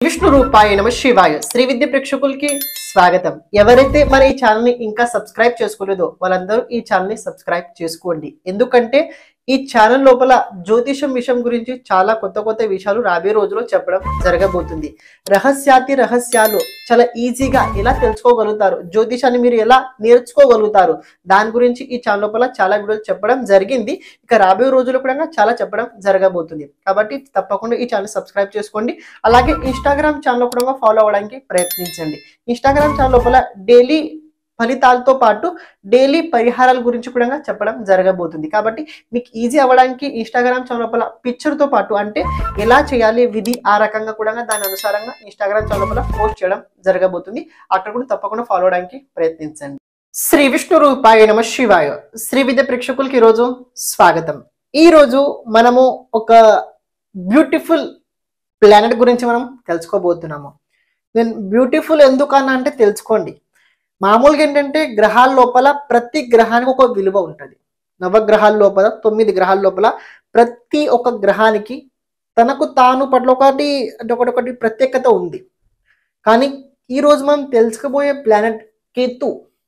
విష్ణు రూపాయ నమ శివాయ శ్రీ విద్య ప్రేక్షకులకి స్వాగతం ఎవరైతే మన ఈ ఛానల్ ని ఇంకా సబ్స్క్రైబ్ చేసుకోలేదో వాళ్ళందరూ ఈ ఛానల్ ని సబ్స్క్రైబ్ చేసుకోండి ఎందుకంటే ఈ ఛానల్ లోపల జ్యోతిషం విషయం గురించి చాలా కొత్త కొత్త విషయాలు రాబోయే రోజుల్లో చెప్పడం జరగబోతుంది రహస్యాతి రహస్యాలు చాలా ఈజీగా ఎలా తెలుసుకోగలుగుతారు జ్యోతిషాన్ని మీరు ఎలా నేర్చుకోగలుగుతారు దాని గురించి ఈ ఛానల్ లోపల చాలా వీడియోలు చెప్పడం జరిగింది ఇక రాబోయే రోజుల్లో కూడా చాలా చెప్పడం జరగబోతుంది కాబట్టి తప్పకుండా ఈ ఛానల్ సబ్స్క్రైబ్ చేసుకోండి అలాగే ఇన్స్టాగ్రామ్ ఛానల్ కూడా ఫాలో అవ్వడానికి ప్రయత్నించండి ఇన్స్టాగ్రామ్ ఛానల్ లోపల డైలీ ఫలితాలతో పాటు డైలీ పరిహారాల గురించి కూడా చెప్పడం జరగబోతుంది కాబట్టి మీకు ఈజీ అవ్వడానికి ఇన్స్టాగ్రామ్ ఛానల్ లోపల picture తో పాటు అంటే ఎలా చేయాలి విధి ఆ రకంగా కూడా దాని అనుసారంగా ఇన్స్టాగ్రామ్ ఛానల్ లోపల పోస్ట్ చేయడం జరగబోతుంది అక్కడ కూడా తప్పకుండా ఫాలో అవడానికి ప్రయత్నించండి శ్రీ విష్ణు రూపాయ నమ శివాయ శ్రీ విద్య ప్రేక్షకులకి ఈరోజు స్వాగతం ఈ రోజు మనము ఒక బ్యూటిఫుల్ ప్లానెట్ గురించి మనం తెలుసుకోబోతున్నాము నేను బ్యూటిఫుల్ ఎందుకన్నా అంటే తెలుసుకోండి మామూలుగా ఏంటంటే గ్రహాల లోపల ప్రతి గ్రహానికి ఒక విలువ ఉంటుంది నవగ్రహాల లోపల తొమ్మిది గ్రహాల లోపల ప్రతి ఒక్క గ్రహానికి తనకు తాను పట్ల ఒకటి అంటే ఒకటి ఒకటి ప్రత్యేకత ఉంది కానీ ఈరోజు మనం తెలుసుకోబోయే ప్లానెట్ కేతు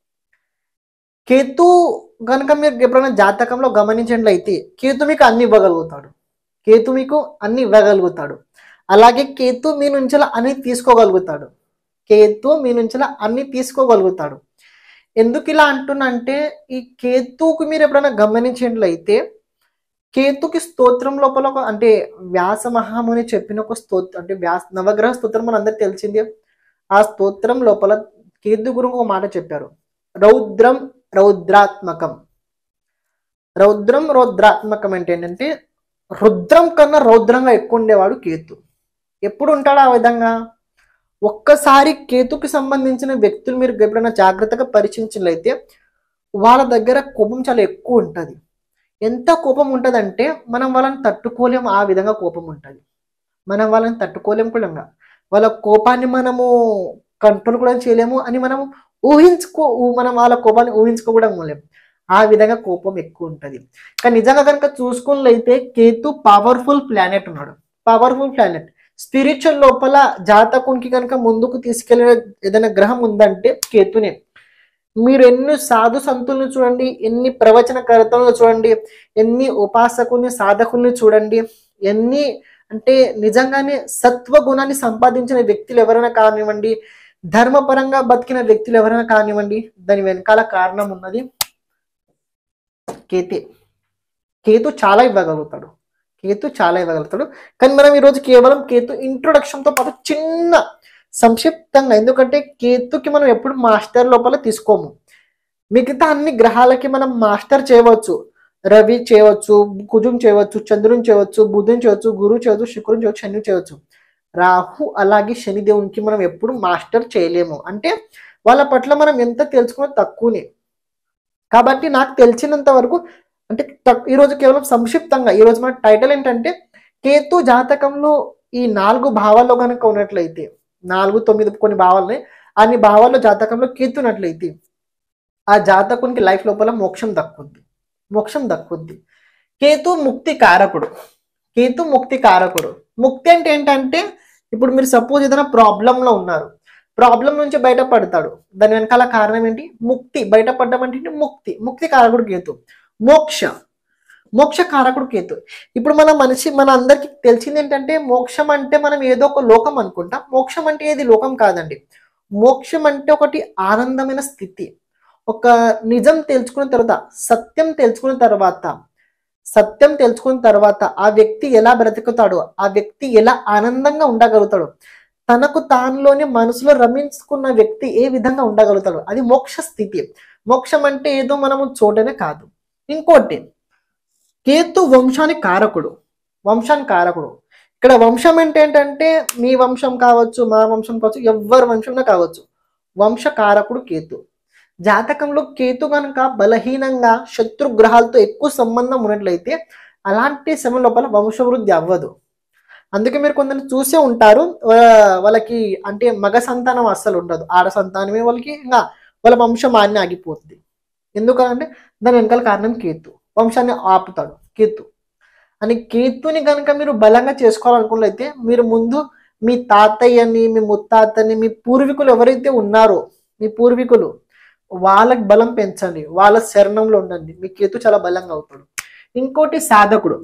కేతు కనుక మీరు ఎప్పుడైనా జాతకంలో గమనించినట్లయితే కేతు మీకు అన్ని ఇవ్వగలుగుతాడు కేతు మీకు అన్ని ఇవ్వగలుగుతాడు అలాగే కేతు మీ నుంచి అన్ని తీసుకోగలుగుతాడు కేతు మీ నుంచి అన్ని తీసుకోగలుగుతాడు ఎందుకు ఇలా అంటున్నా అంటే ఈ కేతుకు మీరు ఎప్పుడైనా గమనించినట్లయితే కేతుకి స్తోత్రం లోపల ఒక అంటే వ్యాస మహాముని చెప్పిన ఒక స్తోత్రం అంటే వ్యాస నవగ్రహ స్తోత్రం మన అందరికి తెలిసిందే ఆ స్తోత్రం లోపల కేతు గురించి ఒక మాట చెప్పారు రౌద్రం రౌద్రాత్మకం రౌద్రం రౌద్రాత్మకం అంటే ఏంటంటే రుద్రం కన్నా రౌద్రంగా ఎక్కువ ఉండేవాడు కేతు ఎప్పుడు ఉంటాడు ఆ విధంగా ఒక్కసారి కేతుకి సంబంధించిన వ్యక్తులు మీరు ఎప్పుడైనా జాగ్రత్తగా పరిశీలించినట్లయితే వాళ్ళ దగ్గర కోపం చాలా ఎక్కువ ఉంటుంది ఎంత కోపం ఉంటుందంటే మనం వాళ్ళని తట్టుకోలేము ఆ విధంగా కోపం ఉంటుంది మనం వాళ్ళని తట్టుకోలేము కూడా వాళ్ళ కోపాన్ని మనము కంట్రోల్ కూడా చేయలేము అని మనం ఊహించుకో ఊ- మనం వాళ్ళ కోపాన్ని ఊహించుకోవడం లేము ఆ విధంగా కోపం ఎక్కువ ఉంటుంది కానీ నిజంగా కనుక చూసుకున్నట్లయితే కేతు పవర్ఫుల్ ప్లానెట్ ఉన్నాడు పవర్ఫుల్ ప్లానెట్ స్పిరిచువల్ లోపల జాతకునికి కనుక ముందుకు తీసుకెళ్లిన ఏదైనా గ్రహం ఉందంటే కేతునే మీరు ఎన్ని సాధు సంతుల్ని చూడండి ఎన్ని ప్రవచనకర్తలను చూడండి ఎన్ని ఉపాసకుల్ని సాధకుల్ని చూడండి ఎన్ని అంటే నిజంగానే సత్వ గుణాన్ని సంపాదించిన వ్యక్తులు ఎవరైనా కానివ్వండి ధర్మపరంగా బతికిన వ్యక్తులు ఎవరైనా కానివ్వండి దాని వెనకాల కారణం ఉన్నది కేతే కేతు చాలా ఇవ్వగలుగుతాడు కేతు చాలా ఇవ్వగలుగుతాడు కానీ మనం ఈరోజు కేవలం కేతు ఇంట్రొడక్షన్తో పాటు చిన్న సంక్షిప్తంగా ఎందుకంటే కేతుకి మనం ఎప్పుడు మాస్టర్ లోపల తీసుకోము మిగతా అన్ని గ్రహాలకి మనం మాస్టర్ చేయవచ్చు రవి చేయవచ్చు కుజుం చేయవచ్చు చంద్రుని చేయవచ్చు బుధుని చేయవచ్చు గురువు చేయవచ్చు శుక్రుని చేయవచ్చు శని చేయవచ్చు రాహు అలాగే శనిదేవునికి మనం ఎప్పుడు మాస్టర్ చేయలేము అంటే వాళ్ళ పట్ల మనం ఎంత తెలుసుకున్నా తక్కువనే కాబట్టి నాకు తెలిసినంత వరకు అంటే తక్- ఈరోజు కేవలం సంక్షిప్తంగా ఈరోజు మన టైటిల్ ఏంటంటే కేతు జాతకంలో ఈ నాలుగు భావాల్లో కనుక ఉన్నట్లయితే నాలుగు తొమ్మిది కొన్ని భావాలని అన్ని భావాల్లో జాతకంలో కేతు ఉన్నట్లయితే ఆ జాతకునికి లైఫ్ లోపల మోక్షం దక్కుద్ది మోక్షం దక్కుద్ది కేతు ముక్తి కారకుడు కేతు ముక్తి కారకుడు ముక్తి అంటే ఏంటంటే ఇప్పుడు మీరు సపోజ్ ఏదైనా ప్రాబ్లంలో ఉన్నారు ప్రాబ్లం నుంచి బయటపడతాడు దాని వెనకాల కారణం ఏంటి ముక్తి బయటపడడం అంటే ఏంటి? ముక్తి ముక్తి కారకుడు కేతు మోక్ష మోక్ష కారకుడు కేతు ఇప్పుడు మన మనిషి మన అందరికి తెలిసింది ఏంటంటే మోక్షం అంటే మనం ఏదో ఒక లోకం అనుకుంటాం మోక్షం అంటే ఏది లోకం కాదండి మోక్షం అంటే ఒకటి ఆనందమైన స్థితి ఒక నిజం తెలుసుకున్న తర్వాత సత్యం తెలుసుకున్న తర్వాత సత్యం తెలుసుకున్న తర్వాత ఆ వ్యక్తి ఎలా బ్రతుకుతాడో ఆ వ్యక్తి ఎలా ఆనందంగా ఉండగలుగుతాడు తనకు తానులోని మనసులో రమించుకున్న వ్యక్తి ఏ విధంగా ఉండగలుగుతాడు అది మోక్ష స్థితి మోక్షం అంటే ఏదో మనము చూడనే కాదు ఇంకోటి కేతు వంశానికి కారకుడు వంశానికి కారకుడు ఇక్కడ వంశం అంటే ఏంటంటే మీ వంశం కావచ్చు మా వంశం కావచ్చు ఎవరి వంశంలో కావచ్చు వంశ కారకుడు కేతు జాతకంలో కేతు కనుక బలహీనంగా శత్రు గ్రహాలతో ఎక్కువ సంబంధం ఉన్నట్లయితే అలాంటి సమయం లోపల వంశవృద్ధి అవ్వదు అందుకే మీరు కొందరు చూసే ఉంటారు వా- వాళ్ళకి అంటే మగ సంతానం అస్సలు ఉండదు ఆడ సంతానమే వాళ్ళకి ఇంకా వాళ్ళ వంశం ఆన్ని ఆగిపోతుంది ఎందుకంటే దాని వెనకాల కారణం కేతు వంశాన్ని ఆపుతాడు కేతు అని కేతుని కనుక మీరు బలంగా చేసుకోవాలనుకున్నట్లయితే మీరు ముందు మీ తాతయ్యని మీ ముత్తాతని మీ పూర్వీకులు ఎవరైతే ఉన్నారో మీ పూర్వీకులు వాళ్ళకి బలం పెంచండి వాళ్ళ శరణంలో ఉండండి మీ కేతు చాలా బలంగా అవుతాడు ఇంకోటి సాధకుడు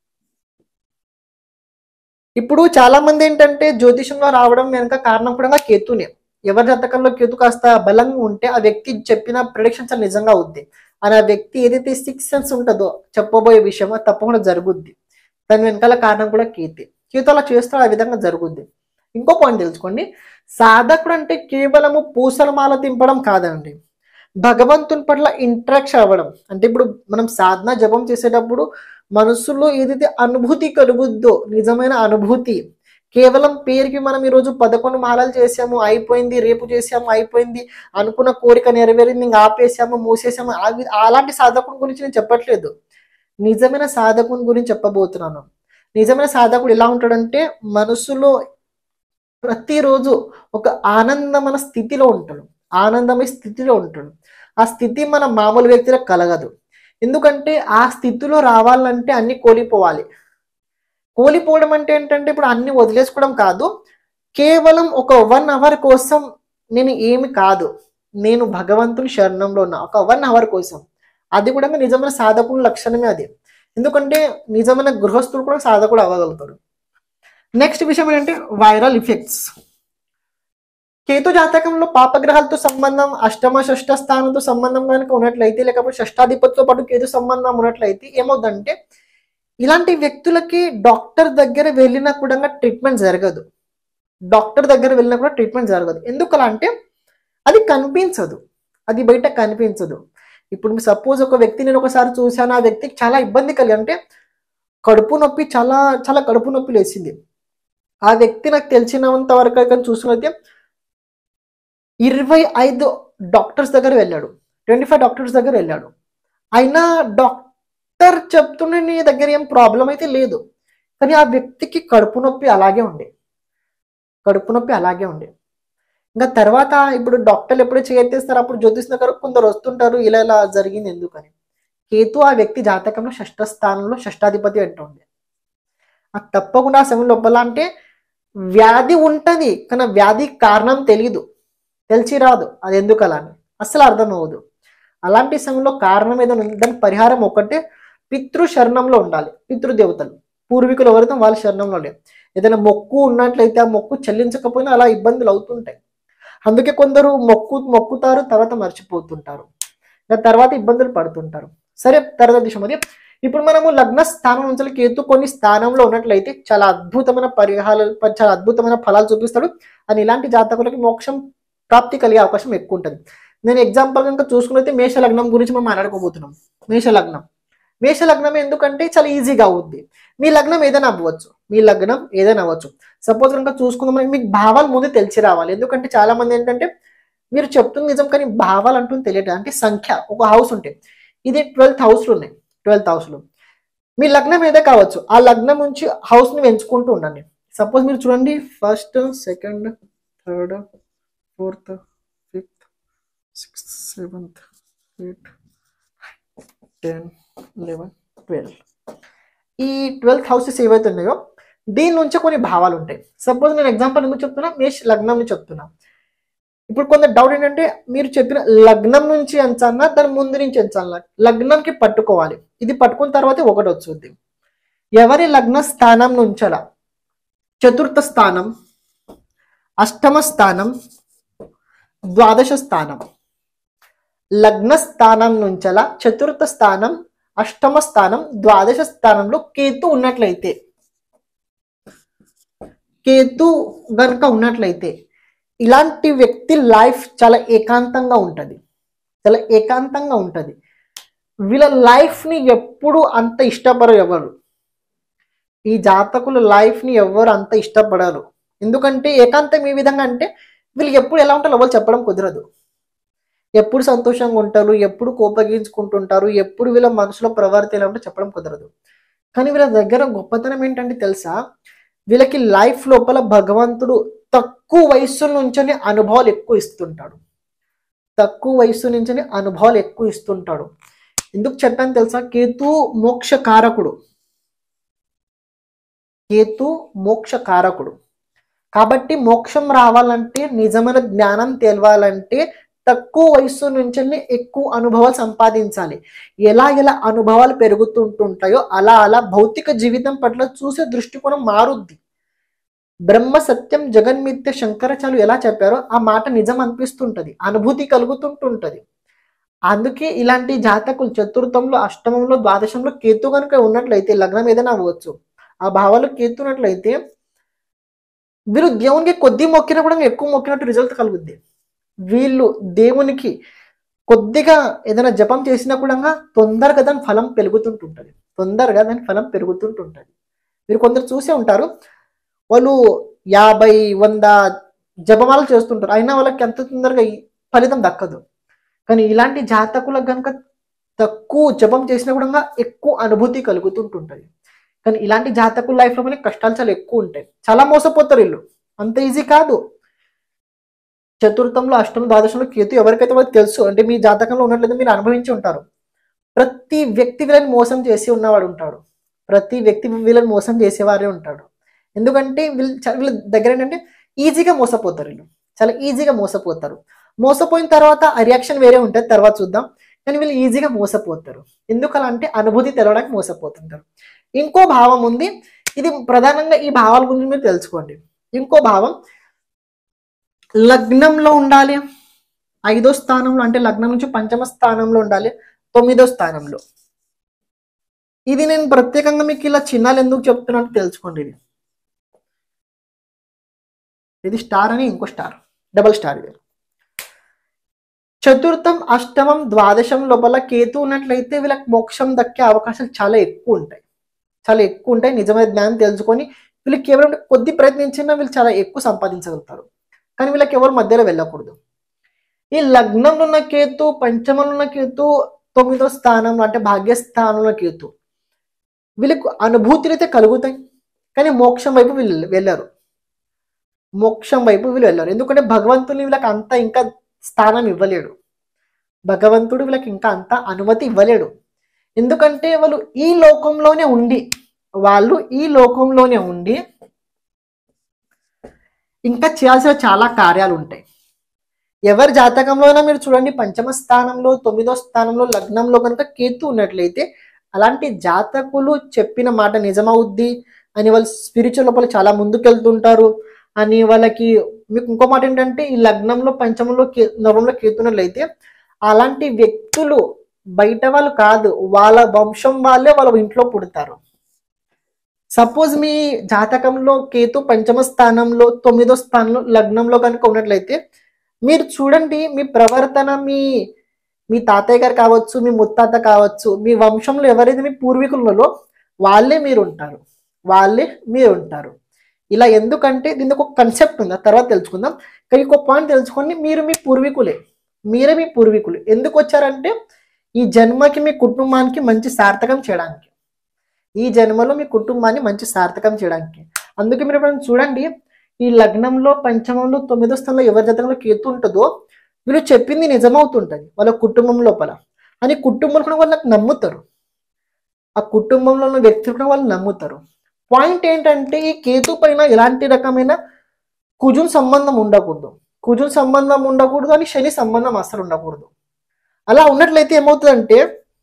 ఇప్పుడు చాలా మంది ఏంటంటే జ్యోతిషంలో రావడం వెనక కారణం కూడా కేతునే ఎవరి జాతకంలో కేతు కాస్త బలంగా ఉంటే ఆ వ్యక్తి చెప్పిన ప్రిడిక్షన్ చాలా నిజంగా అవుద్ది అని ఆ వ్యక్తి ఏదైతే సిక్స్ సెన్స్ ఉంటుందో చెప్పబోయే విషయం అది తప్పకుండా జరుగుద్ది దాని వెనకాల కారణం కూడా కేతే కేతు అలా చేస్తాడు ఆ విధంగా జరుగుద్ది ఇంకో పాయింట్ తెలుసుకోండి సాధకుడు అంటే కేవలము పూసల మాల తింపడం కాదండి భగవంతుని పట్ల ఇంటరాక్షన్ అవ్వడం అంటే ఇప్పుడు మనం సాధన జపం చేసేటప్పుడు మనసులో ఏదైతే అనుభూతి కలుగుద్దో నిజమైన అనుభూతి కేవలం పేరుకి మనం ఈరోజు పదకొండు మాలలు చేసాము అయిపోయింది రేపు చేసాము అయిపోయింది అనుకున్న కోరిక నెరవేరింది ఇంకా ఆపేసాము మూసేసాము ఆ వి- అలాంటి సాధకుని గురించి నేను చెప్పట్లేదు నిజమైన సాధకుని గురించి చెప్పబోతున్నాను నిజమైన సాధకుడు ఎలా ఉంటాడంటే మనసులో ప్రతిరోజు ఒక ఆనందమైన స్థితిలో ఉంటాడు ఆనందమైన స్థితిలో ఉంటాడు ఆ స్థితి మన మామూలు వ్యక్తులకు కలగదు ఎందుకంటే ఆ స్థితిలో రావాలంటే అన్ని కోల్పోవాలి కోల్పోవడం అంటే ఏంటంటే ఇప్పుడు అన్ని వదిలేసుకోవడం కాదు కేవలం ఒక వన్ అవర్ కోసం నేను ఏమి కాదు నేను భగవంతుని శరణంలో ఉన్నా ఒక వన్ అవర్ కోసం అది కూడా నిజమైన సాధకుని లక్షణమే అది ఎందుకంటే నిజమైన గృహస్థుడు కూడా సాధకుడు అవ్వగలుగుతాడు నెక్స్ట్ విషయం ఏంటంటే వైరల్ ఇఫెక్ట్స్ కేతు జాతకంలో పాపగ్రహాలతో సంబంధం అష్టమ షష్ఠ స్థానంతో సంబంధం కనుక ఉన్నట్లయితే లేకపోతే షష్టాధిపతితో పాటు కేతు సంబంధం ఉన్నట్లయితే ఏమవుతుందంటే ఇలాంటి వ్యక్తులకి డాక్టర్ దగ్గర వెళ్ళినా కూడా ట్రీట్మెంట్ జరగదు డాక్టర్ దగ్గర వెళ్ళినా కూడా ట్రీట్మెంట్ జరగదు ఎందుకు అలా అంటే అది కనిపించదు అది బయట కనిపించదు ఇప్పుడు సపోజ్ ఒక వ్యక్తి నేను ఒకసారి చూశాను ఆ వ్యక్తికి చాలా ఇబ్బంది కలిగి అంటే కడుపు నొప్పి చాలా చాలా కడుపు నొప్పి లేచింది ఆ వ్యక్తి నాకు తెలిసినంత వరకు కానీ చూసినైతే ఇరవై ఐదు డాక్టర్స్ దగ్గర వెళ్ళాడు ట్వంటీ ఫైవ్ డాక్టర్స్ దగ్గర వెళ్ళాడు అయినా డాక్టర్ చెప్తుండే నీ దగ్గర ఏం ప్రాబ్లం అయితే లేదు కానీ ఆ వ్యక్తికి కడుపు నొప్పి అలాగే ఉండే కడుపు నొప్పి అలాగే ఉండే ఇంకా తర్వాత ఇప్పుడు డాక్టర్లు ఎప్పుడు చేయతేస్తారు అప్పుడు జ్యోతిష్ నగర్ కొందరు వస్తుంటారు ఇలా ఇలా జరిగింది ఎందుకని కేతు ఆ వ్యక్తి జాతకంలో షష్ఠ స్థానంలో షష్టాధిపతి అంటుండే అది తప్పకుండా ఆ సమయం లోపల అంటే వ్యాధి ఉంటది కానీ ఆ వ్యాధి కారణం తెలియదు తెలిసి రాదు అది ఎందుకు అలా అని అస్సలు అర్థం అవ్వదు అలాంటి సమయంలో కారణం ఏదైనా ఉంది దానికి పరిహారం ఒకటే పితృ శరణంలో ఉండాలి పితృదేవతలు పూర్వీకులు ఎవరైతే వాళ్ళ శరణంలో ఉండాలి ఏదైనా మొక్కు ఉన్నట్లయితే ఆ మొక్కు చెల్లించకపోయినా అలా ఇబ్బందులు అవుతుంటాయి అందుకే కొందరు మొక్కు మొక్కుతారు తర్వాత మర్చిపోతుంటారు ఇంకా తర్వాత ఇబ్బందులు పడుతుంటారు సరే తర్వాత విషయం అది ఇప్పుడు మనము లగ్న స్థానం నుంచి కేతు కొన్ని స్థానంలో ఉన్నట్లయితే చాలా అద్భుతమైన పరిహారాలు చాలా అద్భుతమైన ఫలాలు చూపిస్తాడు అని ఇలాంటి జాతకులకి మోక్షం ప్రాప్తి కలిగే అవకాశం ఎక్కువ ఉంటుంది నేను ఎగ్జాంపుల్ కనుక చూసుకున్నైతే మేష లగ్నం గురించి మనం మాట్లాడుకోబోతున్నాం మేష లగ్నం మేష లగ్నం ఎందుకంటే చాలా ఈజీగా అవుద్ది మీ లగ్నం ఏదైనా అవ్వచ్చు మీ లగ్నం ఏదైనా అవ్వచ్చు సపోజ్ కనుక చూసుకుందాం మీకు భావాలు ముందు తెలిసి రావాలి ఎందుకంటే చాలా మంది ఏంటంటే మీరు చెప్తుంది నిజం కానీ భావాలు అంటుంది తెలియదు అంటే సంఖ్య ఒక హౌస్ ఉంటే ఇది ట్వెల్త్ హౌస్లు ఉన్నాయి ట్వెల్త్ హౌస్లు మీ లగ్నం ఏదే కావచ్చు ఆ లగ్నం నుంచి హౌస్ని పెంచుకుంటూ ఉండండి సపోజ్ మీరు చూడండి first second third fourth fifth sixth seventh eighth ten eleven twelve ఈ ట్వెల్త్ హౌసెస్ ఏవైతే ఉన్నాయో దీని నుంచి కొన్ని భావాలు ఉంటాయి సపోజ్ నేను ఎగ్జాంపుల్ ఎందుకు చెప్తున్నా మేష్ లగ్నం నుంచి చెప్తున్నా ఇప్పుడు కొంత డౌట్ ఏంటంటే మీరు చెప్పిన లగ్నం నుంచి ఎంచాలన్నా దాని ముందు నుంచి ఎంచాలన్నా లగ్నంకి పట్టుకోవాలి ఇది పట్టుకున్న తర్వాత ఒకటి వచ్చుద్ది ఎవరి లగ్న స్థానం నుంచలా చతుర్థ స్థానం అష్టమ స్థానం ద్వాదశ స్థానం లగ్న స్థానం నుంచలా చతుర్థ స్థానం అష్టమ స్థానం ద్వాదశ స్థానంలో కేతు ఉన్నట్లయితే కేతు గనుక ఉన్నట్లయితే ఇలాంటి వ్యక్తి లైఫ్ చాలా ఏకాంతంగా ఉంటుంది చాలా ఏకాంతంగా ఉంటుంది వీళ్ళ లైఫ్ని ఎప్పుడు అంత ఇష్టపడరు ఎవరు ఈ జాతకుల లైఫ్ని ఎవరు అంత ఇష్టపడరు ఎందుకంటే ఏకాంతం ఏ విధంగా అంటే వీళ్ళు ఎప్పుడు ఎలా ఉంటారో ఎవరు చెప్పడం కుదరదు ఎప్పుడు సంతోషంగా ఉంటారు ఎప్పుడు కోపగించుకుంటుంటారు ఎప్పుడు వీళ్ళ మనసులో ప్రవర్తి ఎలా ఉంటే చెప్పడం కుదరదు కానీ వీళ్ళ దగ్గర గొప్పతనం ఏంటంటే తెలుసా వీళ్ళకి లైఫ్ లోపల భగవంతుడు తక్కువ వయస్సు నుంచని అనుభవాలు ఎక్కువ ఇస్తుంటాడు తక్కువ వయస్సు నుంచని అనుభవాలు ఎక్కువ ఇస్తుంటాడు ఎందుకు చెప్పాను తెలుసా కేతు మోక్ష కారకుడు కేతు మోక్ష కారకుడు కాబట్టి మోక్షం రావాలంటే నిజమైన జ్ఞానం తెలవాలంటే తక్కువ వయసు నుంచి ఎక్కువ అనుభవాలు సంపాదించాలి ఎలా ఎలా అనుభవాలు పెరుగుతుంటుంటాయో అలా అలా భౌతిక జీవితం పట్ల చూసే దృష్టికోణం మారుద్ది బ్రహ్మ సత్యం జగన్మిత్య శంకరాచార్యులు ఎలా చెప్పారో ఆ మాట నిజం అనిపిస్తుంటది అనుభూతి కలుగుతుంటుంటది అందుకే ఇలాంటి జాతకులు చతుర్థంలో అష్టమంలో ద్వాదశంలో కేతు కనుక ఉన్నట్లయితే లగ్నం ఏదైనా అవ్వచ్చు ఆ భావాలు కేతున్నట్లయితే వీరు దేవునికి కొద్ది మొక్కినా కూడా ఎక్కువ మొక్కినట్టు రిజల్ట్ కలుగుద్ది వీళ్ళు దేవునికి కొద్దిగా ఏదైనా జపం చేసినా కూడా తొందరగా దాని ఫలం పెరుగుతుంటుంటది తొందరగా దాని ఫలం పెరుగుతుంటుంటది మీరు కొందరు చూసే ఉంటారు వాళ్ళు యాభై వంద జపమాలు చేస్తుంటారు అయినా వాళ్ళకి ఎంత తొందరగా ఈ ఫలితం దక్కదు కానీ ఇలాంటి జాతకులకు కనుక తక్కువ జపం చేసినా కూడా ఎక్కువ అనుభూతి కలుగుతుంటుంటది కానీ ఇలాంటి జాతకుల లైఫ్లో మనకి కష్టాలు చాలా ఎక్కువ ఉంటాయి చాలా మోసపోతారు వీళ్ళు అంత ఈజీ కాదు చతుర్థంలో అష్టమ ద్వాదశంలో కేతు ఎవరికైతే వాళ్ళకి తెలుసు అంటే మీ జాతకంలో ఉన్నట్లయితే మీరు అనుభవించి ఉంటారు ప్రతి వ్యక్తి వీళ్ళని మోసం చేసి ఉన్నవాడు ఉంటాడు ప్రతి వ్యక్తి వీళ్ళని మోసం చేసేవారే ఉంటాడు ఎందుకంటే వీళ్ళు చ- వీళ్ళ దగ్గర ఏంటంటే ఈజీగా మోసపోతారు వీళ్ళు చాలా ఈజీగా మోసపోతారు మోసపోయిన తర్వాత ఆ రియాక్షన్ వేరే ఉంటుంది తర్వాత చూద్దాం కానీ వీళ్ళు ఈజీగా మోసపోతారు ఎందుకలా అంటే అనుభూతి తెలవడానికి మోసపోతుంటారు ఇంకో భావం ఉంది ఇది ప్రధానంగా ఈ భావాల గురించి మీరు తెలుసుకోండి ఇంకో భావం లగ్నంలో ఉండాలి ఐదో స్థానంలో అంటే లగ్నం నుంచి పంచమ స్థానంలో ఉండాలి తొమ్మిదో స్థానంలో ఇది నేను ప్రత్యేకంగా మీకు ఇలా చిన్నాలు ఎందుకు చెప్తున్నట్టు తెలుసుకోండి ఇది ఇది స్టార్ అని ఇంకో స్టార్ డబల్ స్టార్ ఇది చతుర్థం అష్టమం ద్వాదశం లోపల కేతు ఉన్నట్లయితే వీళ్ళకి మోక్షం దక్కే అవకాశాలు చాలా ఎక్కువ ఉంటాయి చాలా ఎక్కువ ఉంటాయి నిజమైన జ్ఞానం తెలుసుకొని వీళ్ళు కేవలం కొద్ది ప్రయత్నించినా వీళ్ళు చాలా ఎక్కువ సంపాదించగలుగుతారు కానీ వీళ్ళకి ఎవరు మధ్యలో వెళ్ళకూడదు ఈ లగ్నంలో ఉన్న కేతు పంచమంలో ఉన్న కేతు తొమ్మిదో స్థానంలో అంటే భాగ్యస్థానంలో కేతు వీళ్ళకు అనుభూతులు అయితే కలుగుతాయి కానీ మోక్షం వైపు వీళ్ళు వెళ్ళరు మోక్షం వైపు వీళ్ళు వెళ్ళరు ఎందుకంటే భగవంతుని వీళ్ళకి అంత ఇంకా స్థానం ఇవ్వలేడు భగవంతుడు వీళ్ళకి ఇంకా అంత అనుమతి ఇవ్వలేడు ఎందుకంటే వాళ్ళు ఈ లోకంలోనే ఉండి వాళ్ళు ఈ లోకంలోనే ఉండి ఇంకా చేయాల్సిన చాలా కార్యాలు ఉంటాయి ఎవరి జాతకంలో అయినా మీరు చూడండి పంచమ స్థానంలో తొమ్మిదో స్థానంలో లగ్నంలో కనుక కేతు ఉన్నట్లయితే అలాంటి జాతకులు చెప్పిన మాట నిజమవుద్ది అని వాళ్ళు స్పిరిచువల్ లోపల చాలా ముందుకెళ్తుంటారు అని వాళ్ళకి మీకు ఇంకో మాట ఏంటంటే ఈ లగ్నంలో పంచమంలో కే నవంలో కేతున్నట్లయితే అలాంటి వ్యక్తులు బయట వాళ్ళు కాదు వాళ్ళ వంశం వాళ్ళే వాళ్ళ ఇంట్లో పుడతారు సపోజ్ మీ జాతకంలో కేతు పంచమ స్థానంలో తొమ్మిదో స్థానంలో లగ్నంలో కనుక ఉన్నట్లయితే మీరు చూడండి మీ ప్రవర్తన మీ మీ తాతయ్య గారు కావచ్చు మీ ముత్తాత కావచ్చు మీ వంశంలో ఎవరైతే మీ పూర్వీకులలో వాళ్ళే మీరు ఉంటారు వాళ్ళే మీరు ఉంటారు ఇలా ఎందుకంటే దీనికి ఒక కన్సెప్ట్ ఉంది ఆ తర్వాత తెలుసుకుందాం కానీ ఒక పాయింట్ తెలుసుకోండి మీరు మీ పూర్వీకులే మీరే మీ పూర్వీకులు ఎందుకు వచ్చారంటే ఈ జన్మకి మీ కుటుంబానికి మంచి సార్థకం చేయడానికి ఈ జన్మలో మీ కుటుంబాన్ని మంచి సార్థకం చేయడానికి అందుకే మీరు ఎప్పుడైనా చూడండి ఈ లగ్నంలో పంచమంలో తొమ్మిదో స్థానంలో ఎవరి జాతకంలో కేతు ఉంటుందో వీళ్ళు చెప్పింది నిజమవుతుంటుంది వాళ్ళ కుటుంబం లోపల అని కుటుంబంలో కూడా వాళ్ళకి నమ్ముతారు ఆ కుటుంబంలో ఉన్న వ్యక్తులు కూడా వాళ్ళు నమ్ముతారు పాయింట్ ఏంటంటే ఈ కేతు పైన ఎలాంటి రకమైన కుజున్ సంబంధం ఉండకూడదు కుజున్ సంబంధం ఉండకూడదు అని శని సంబంధం అసలు ఉండకూడదు అలా ఉన్నట్లయితే ఏమవుతుందంటే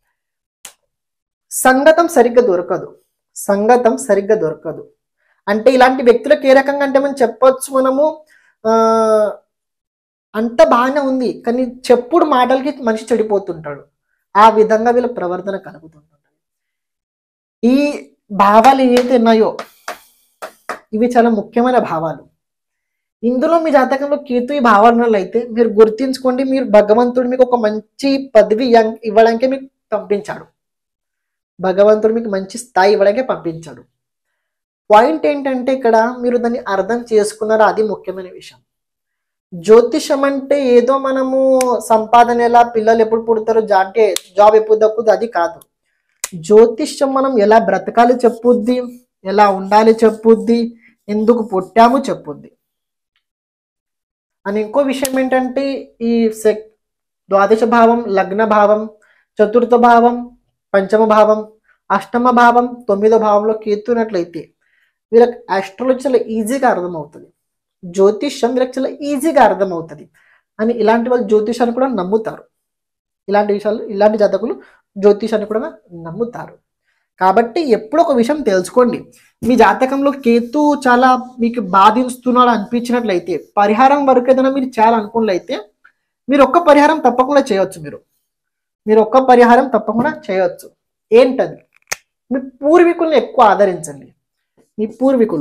సంగతం సరిగ్గా దొరకదు సంగతం సరిగ్గా దొరకదు అంటే ఇలాంటి వ్యక్తులకు ఏ రకంగా అంటే మనం చెప్పొచ్చు మనము ఆ అంత బాగానే ఉంది కానీ చెప్పుడు మాటలకి మనిషి చెడిపోతుంటాడు ఆ విధంగా వీళ్ళ ప్రవర్తన కలుగుతుంటుంది ఈ భావాలు ఏవైతే ఉన్నాయో ఇవి చాలా ముఖ్యమైన భావాలు ఇందులో మీ జాతకంలో కేతు ఈ భావాలు ఉన్నట్లయితే మీరు గుర్తించుకోండి మీరు భగవంతుడు మీకు ఒక మంచి పదవి ఇయ్య- ఇవ్వడానికే మీకు పంపించాడు భగవంతుడు మీకు మంచి స్థాయి ఇవ్వడానికే పంపించాడు పాయింట్ ఏంటంటే ఇక్కడ మీరు దాన్ని అర్థం చేసుకున్నారా అది ముఖ్యమైన విషయం జ్యోతిషం అంటే ఏదో మనము సంపాదన ఎలా పిల్లలు ఎప్పుడు పుడతారో జా- అంటే జాబ్ ఎప్పుడు దక్కుద్ది అది కాదు జ్యోతిష్యం మనం ఎలా బ్రతకాలి చెప్పుద్ది ఎలా ఉండాలి చెప్పుద్ది ఎందుకు పుట్టాము చెప్పుద్ది అని ఇంకో విషయం ఏంటంటే ఈ సెక్ ద్వాదశ భావం లగ్న భావం చతుర్థ భావం పంచమ భావం అష్టమ భావం తొమ్మిదో భావంలో కీర్తున్నట్లయితే వీళ్ళకి ఆస్ట్రాలజీ చాలా ఈజీగా అర్థమవుతుంది జ్యోతిష్యం వీళ్ళకి చాలా ఈజీగా అర్థమవుతుంది అని ఇలాంటి వాళ్ళు జ్యోతిషాన్ని కూడా నమ్ముతారు ఇలాంటి విషయాలు ఇలాంటి జాతకులు జ్యోతిషాన్ని కూడా నమ్ముతారు కాబట్టి ఎప్పుడు ఒక విషయం తెలుసుకోండి మీ జాతకంలో కేతు చాలా మీకు బాధిస్తున్నాడు అనిపించినట్లయితే పరిహారం వరకు ఏదైనా మీరు చేయాలనుకున్నట్లయితే మీరు ఒక్క పరిహారం తప్పకుండా చేయొచ్చు మీరు మీరు ఒక్క పరిహారం తప్పకుండా చేయొచ్చు ఏంటది మీ పూర్వీకుల్ని ఎక్కువ ఆదరించండి మీ పూర్వీకులు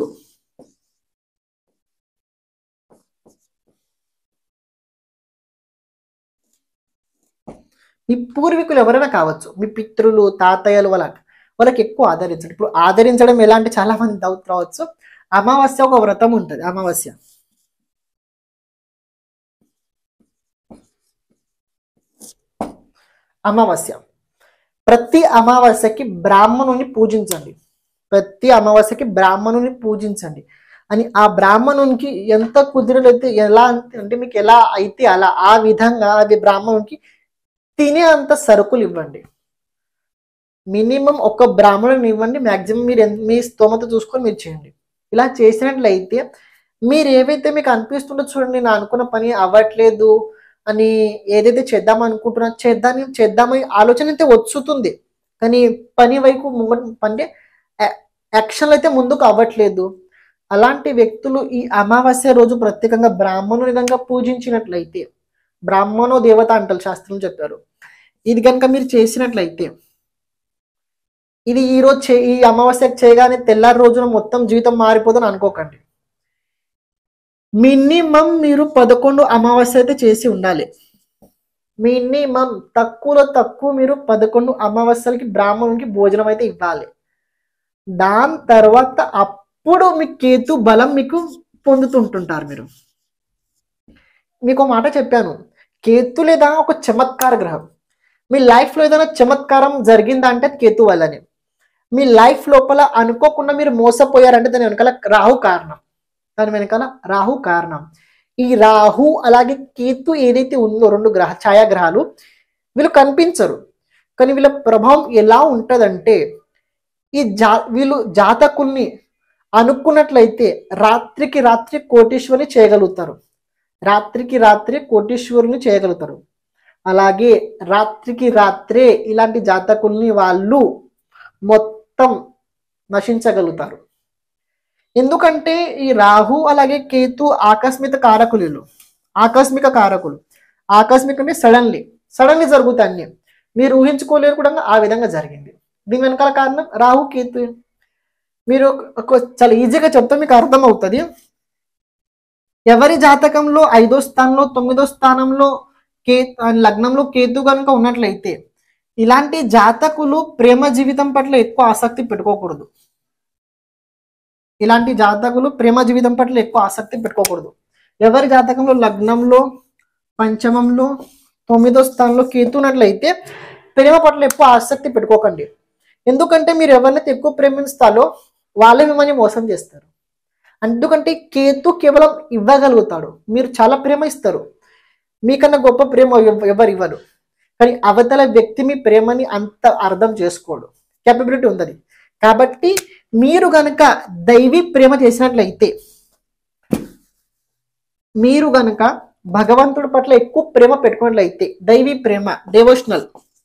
మీ పూర్వీకులు ఎవరైనా కావచ్చు మీ పితృలు తాతయ్యలు వాళ్ళ వాళ్ళకి ఎక్కువ ఆదరించండి ఇప్పుడు ఆదరించడం ఎలా అంటే చాలా మంది డౌట్ రావచ్చు అమావాస్య ఒక వ్రతం ఉంటుంది అమావాస్య అమావాస్య ప్రతి అమావాస్యకి బ్రాహ్మణుని పూజించండి ప్రతి అమావాస్యకి బ్రాహ్మణుని పూజించండి అని ఆ బ్రాహ్మణునికి ఎంత కుదిరలైతే ఎలా అంటే మీకు ఎలా అయితే అలా ఆ విధంగా అది బ్రాహ్మణునికి తినే అంత సరుకులు ఇవ్వండి మినిమం ఒక బ్రాహ్మణుని ఇవ్వండి మ్యాక్సిమం మీరు ఎంత- మీ స్తోమత చూసుకొని మీరు చేయండి ఇలా చేసినట్లయితే మీరు ఏవైతే మీకు అనిపిస్తుందో చూడండి నేను అనుకున్న పని అవ్వట్లేదు అని ఏదైతే చేద్దాం అనుకుంటున్నా చేద్దాం చేద్దామని ఆలోచన అయితే వచ్చుతుంది కానీ పని వైపు ముంగ అంటే యాక్షన్లు అయితే ముందుకు అవ్వట్లేదు అలాంటి వ్యక్తులు ఈ అమావాస్య రోజు ప్రత్యేకంగా బ్రాహ్మణుని కనుక పూజించినట్లయితే బ్రాహ్మణో దేవత అంటారు శాస్త్రం చెప్పారు ఇది కనుక మీరు చేసినట్లయితే ఇది ఈ రోజు చే ఈ అమావాస్య చేయగానే తెల్లారి రోజున మొత్తం జీవితం మారిపోదని అనుకోకండి మినిమం మీరు పదకొండు అమావాస్య అయితే చేసి ఉండాలి మినిమం తక్కువలో తక్కువ మీరు పదకొండు అమావాస్యలకి బ్రాహ్మణునికి భోజనం అయితే ఇవ్వాలి దాని తర్వాత అప్పుడు మీ కేతు బలం మీకు పొందుతుంటుంటారు మీరు మీకు ఒక మాట చెప్పాను కేతు లేదా ఒక చమత్కార గ్రహం మీ లైఫ్లో ఏదైనా చమత్కారం జరిగిందా అంటే అది కేతు వల్లనే మీ లైఫ్ లోపల అనుకోకుండా మీరు మోసపోయారంటే దాని వెనకాల రాహు కారణం దాని వెనకాల రాహు కారణం ఈ రాహు అలాగే కేతు ఏదైతే ఉందో రెండు గ్రహ ఛాయాగ్రహాలు వీళ్ళు కనిపించరు కానీ వీళ్ళ ప్రభావం ఎలా ఉంటుందంటే ఈ జా వీళ్ళు జాతకుల్ని అనుకున్నట్లయితే రాత్రికి రాత్రి కోటీశ్వరిని చేయగలుగుతారు రాత్రికి రాత్రి కోటీశ్వరుని చేయగలుగుతారు అలాగే రాత్రికి రాత్రే ఇలాంటి జాతకుల్ని వాళ్ళు మొత్తం నశించగలుగుతారు ఎందుకంటే ఈ రాహు అలాగే కేతు ఆకస్మిక కారకులు వీళ్ళు. ఆకస్మిక కారకులు ఆకస్మిక అంటే సడన్లీ సడన్లీ జరుగుతాయి అన్ని మీరు ఊహించుకోలేరు కూడా ఆ విధంగా జరిగింది దీని వెనకాల కారణం రాహు కేతు మీరు ఒక- చాలా ఈజీగా చెప్తే మీకు అర్థమవుతుంది ఎవరి జాతకంలో ఐదో స్థానంలో తొమ్మిదో స్థానంలో కే లగ్నంలో కేతు కనుక ఉన్నట్లయితే ఇలాంటి జాతకులు ప్రేమ జీవితం పట్ల ఎక్కువ ఆసక్తి పెట్టుకోకూడదు ఇలాంటి జాతకులు ప్రేమ జీవితం పట్ల ఎక్కువ ఆసక్తి పెట్టుకోకూడదు ఎవరి జాతకంలో లగ్నంలో పంచమంలో తొమ్మిదో స్థానంలో కేతు ఉన్నట్లయితే ప్రేమ పట్ల ఎక్కువ ఆసక్తి పెట్టుకోకండి ఎందుకంటే మీరు ఎవరినైతే ఎక్కువ ప్రేమిస్తారో వాళ్ళే మిమ్మల్ని మోసం చేస్తారు ఎందుకంటే కేతు కేవలం ఇవ్వగలుగుతాడు మీరు చాలా ప్రేమ ఇస్తారు మీకన్నా గొప్ప ప్రేమ ఎవ- ఎవరు ఇవ్వరు కానీ అవతల వ్యక్తి మీ ప్రేమని అంత అర్థం చేసుకోడు కేపబిలిటీ ఉంది కాబట్టి మీరు గనక దైవీ ప్రేమ చేసినట్లయితే మీరు గనక భగవంతుడి పట్ల ఎక్కువ ప్రేమ పెట్టుకున్నట్లయితే దైవీ ప్రేమ డెవోషనల్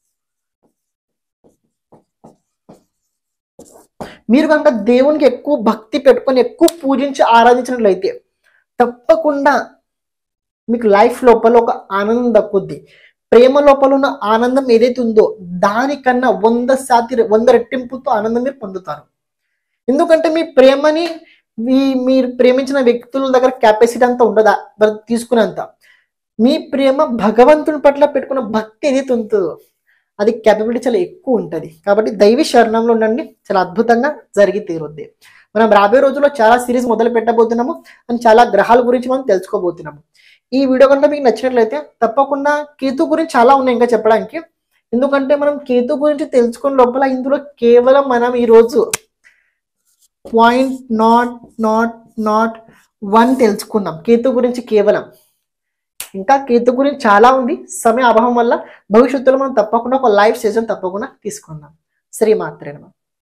మీరు కనుక దేవునికి ఎక్కువ భక్తి పెట్టుకొని ఎక్కువ పూజించి ఆరాధించినట్లయితే తప్పకుండా మీకు లైఫ్ లోపల ఒక ఆనందం దక్కుద్ది ప్రేమ లోపల ఉన్న ఆనందం ఏదైతే ఉందో దానికన్నా వంద శాతి వంద రెట్టింపుతో ఆనందం మీరు పొందుతారు ఎందుకంటే మీ ప్రేమని మీ మీరు ప్రేమించిన వ్యక్తుల దగ్గర కెపాసిటీ అంతా ఉండదా మరి తీసుకునేంత మీ ప్రేమ భగవంతుని పట్ల పెట్టుకున్న భక్తి ఏదైతే ఉంటుందో అది కెపబిలిటీ చాలా ఎక్కువ ఉంటుంది కాబట్టి దైవీ శరణంలో ఉండండి చాలా అద్భుతంగా జరిగి తీరుద్ది మనం రాబోయే రోజుల్లో చాలా సిరీస్ మొదలు పెట్టబోతున్నాము అండ్ చాలా గ్రహాల గురించి మనం తెలుసుకోబోతున్నాము ఈ వీడియో కనుక మీకు నచ్చినట్లయితే తప్పకుండా కేతు గురించి చాలా ఉన్నాయి ఇంకా చెప్పడానికి ఎందుకంటే మనం కేతు గురించి తెలుసుకున్న లోపల ఇందులో కేవలం మనం ఈరోజు point not not not one తెలుసుకున్నాం కేతు గురించి కేవలం ఇంకా కేతు గురించి చాలా ఉంది సమయ అభావం వల్ల భవిష్యత్తులో మనం తప్పకుండా ఒక లైవ్ సెషన్ తప్పకుండా తీసుకుందాం శ్రీ మాత్రేనమా